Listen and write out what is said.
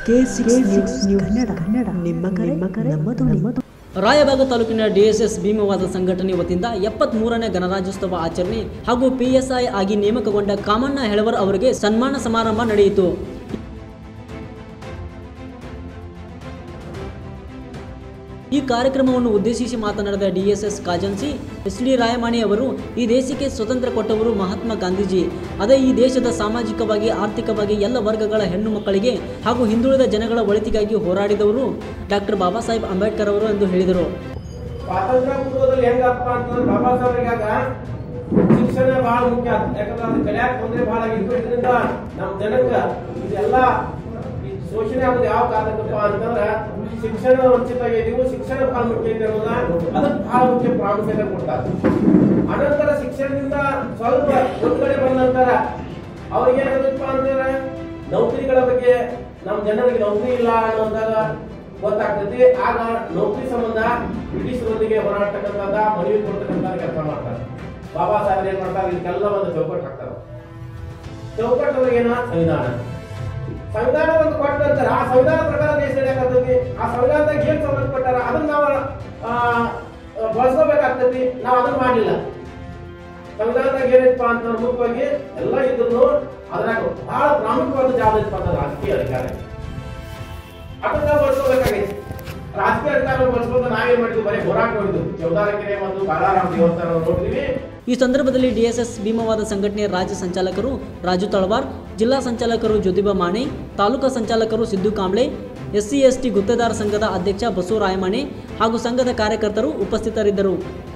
K six news Kannada Kannada ನಿಮ್ಮ ಕರೆ ನಮ್ಮ ಧ್ವನಿ ರಾಯಬಾಗ ತಾಲೂಕಿನ ಡಿಎಸ್ಎಸ್ ಭೀಮವಾದ ಸಂಘಟನೆ ವತಿಯಿಂದ ಎಪ್ಪತ್ಮೂರನೇ ಗಣರಾಜ್ಯೋತ್ಸವ ಆಚರಣೆ ಹಾಗೂ ಪಿಎಸ್ಐ ಆಗಿ ನೇಮಕಗೊಂಡ ಕಾಮಣ್ಣ ಹೆಳವರ್ ಅವರಿಗೆ ಸನ್ಮಾನ ಸಮಾರಂಭ ನಡೆಯಿತು ಈ ಕಾರ್ಯಕ್ರಮವನ್ನು ಉದ್ದೇಶಿಸಿ ಮಾತನಾಡಿದ ಡಿಎಸ್ಎಸ್ ಕಾಜನ್ಸಿ ಎಸ್ ಡಿ ರಾಯಮಾಣಿ ಅವರು ಈ ದೇಶಕ್ಕೆ ಸ್ವತಂತ್ರ ಕೊಟ್ಟವರು ಮಹಾತ್ಮ ಗಾಂಧೀಜಿ ಅದೇ ಈ ದೇಶದ ಸಾಮಾಜಿಕವಾಗಿ ಆರ್ಥಿಕವಾಗಿ ಎಲ್ಲ ವರ್ಗಗಳ ಹೆಣ್ಣು ಮಕ್ಕಳಿಗೆ ಹಾಗೂ ಹಿಂದುಳಿದ ಜನಗಳ ಒಳಿತಿಗಾಗಿ ಹೋರಾಡಿದವರು ಡಾಕ್ಟರ್ ಬಾಬಾ ಸಾಹೇಬ್ ಅಂಬೇಡ್ಕರ್ ಅವರು ಎಂದು ಹೇಳಿದರು ಸ್ವಾತಂತ್ರ್ಯ ಪೂರ್ವದಲ್ಲಿ ಹೆಂಗಪ್ಪ ಅಂತಂದ್ರೆ ಬಾಬಾ ಸಾಹೇಬ್ರಿಗಾಗ ಶಿಕ್ಷಣ ಬಹಳ ಮುಖ್ಯ ಆತು. ಯಾಕಂದ್ರೆ ಅದು ಕಲಿಯಾಕ ತೊಂದ್ರೆ ಬಹಳ ಆಗಿತ್ತು ಇದರಿಂದ ನಮ್ಮ ಜನಕ್ಕ ಇದೆಲ್ಲ ಈ ಶೋಷಣೆ ಆಗೋದು ಯಾವ ಕಾರಣಕ್ಕಪ್ಪ ಅಂತಂದ್ರೆ ಶಿಕ್ಷಣ ವಂಚಿತ ಆಗಿದೀವಿ ಶಿಕ್ಷಣ ಬಹಳ ಮುಖ್ಯ ಐತೆ ಅನ್ನೋದ ಅದಕ್ಕೆ ಬಹಳ ಮುಖ್ಯ ಪ್ರಾಮುಖ್ಯತೆ ಕೊಡ್ತಾರೆ ಅನಂತರ ಶಿಕ್ಷಣದಿಂದ ಸ್ವಲ್ಪ ಒಂದು ಕಡೆ ಬಂದ ನಂತರ ಅವ್ರಿಗೆ ಏನಾಗತ್ತಪ್ಪ ಅಂತಂದ್ರೆ ನೌಕರಿಗಳ ಬಗ್ಗೆ ನಮ್ಮ ಜನರಿಗೆ ನೌಕರಿ ಇಲ್ಲ ಅನ್ನೋದಾಗ ಗೊತ್ತಾಗ್ತೈತಿ ಆಗ ನೌಕರಿ ಸಂಬಂಧ ಬ್ರಿಟಿಷರೊಂದಿಗೆ ಹೋರಾಡ್ತಕ್ಕಂಥದ್ದ ಮನವಿ ಕೊಡ್ತಕ್ಕಂಥ ಕೆಲಸ ಮಾಡ್ತಾರೆ ಬಾಬಾ ಸಾಹೇಬ್ ಏನ್ ಮಾಡ್ತಾರೆ ಇದಕ್ಕೆಲ್ಲ ಒಂದು ಚೌಕಟ್ಟು ಹಾಕ್ತಾರೆ ಚೌಕಟ್ಟು ಅಂದ್ರೆ ಏನ ಸಂವಿಧಾನ ಸಂವಿಧಾನ ಒಂದು ಕೊಟ್ಟ ನಂತರ ಆ ಸಂವಿಧಾನ ಪ್ರಕಾರ ದೇಶ ನಡೆಯಕತ್ತೈತಿ ಆ ಸಂವಿಧಾನದಾಗ ಏನ್ ಸವಲತ್ತು ಕೊಟ್ಟಾರ ಅದನ್ನ ನಾವು ಆ, ಆ, ಬಳಸ್ಕೋಬೇಕಾಗ್ತೈತಿ ನಾವು ಅದನ್ನ ಮಾಡಲಿಲ್ಲ ಸಂವಿಧಾನದಾಗ ಏನೈತಪ್ಪ ಅಂತಂದ್ರೆ ಮುಖ್ಯವಾಗಿ ಎಲ್ಲ ಇದ್ರು ಅದ್ರಾಗ ಬಹಳ ಪ್ರಾಮುಖ್ಯವಾದ ಜಾಗ ಐತಪ್ಪ ಅಂದ್ರೆ ರಾಜಕೀಯ ಅಧಿಕಾರ ಅದನ್ನ ನಾವು ಬಳಸ್ಕೋಬೇಕಾಗೈತಿ ರಾಜಕೀಯ ಅಧಿಕಾರ ಬಳಸ್ಕೊಂಡು ನಾವೇನ್ ಮಾಡಿದ್ವಿ ಬರೀ ಹೋರಾಟ ನೋಡಿದ್ವಿ ಚೌದಾರಕೆರೆ ಮತ್ತು ಬಾಲಾರಾಮ್ ದೇವಸ್ಥಾನ ನೋಡಿದ್ವಿ ಈ ಸಂದರ್ಭದಲ್ಲಿ ಡಿಎಸ್ಎಸ್ ಭೀಮವಾದ ಸಂಘಟನೆಯ ರಾಜ್ಯ ಸಂಚಾಲಕರು ರಾಜು ತಳವಾರ್ ಜಿಲ್ಲಾ ಸಂಚಾಲಕರು ಜ್ಯೋತಿಬಾ ಮಾಣೆ ತಾಲೂಕಾ ಸಂಚಾಲಕರು ಸಿದ್ದು ಕಾಂಬ್ಳೆ ಎಸ್ಸಿ ಎಸ್ಟಿ ಗುತ್ತೇದಾರ ಸಂಘದ ಅಧ್ಯಕ್ಷ ಬಸವರಾಯಮಾಣೆ ಹಾಗೂ ಸಂಘದ ಕಾರ್ಯಕರ್ತರು ಉಪಸ್ಥಿತರಿದ್ದರು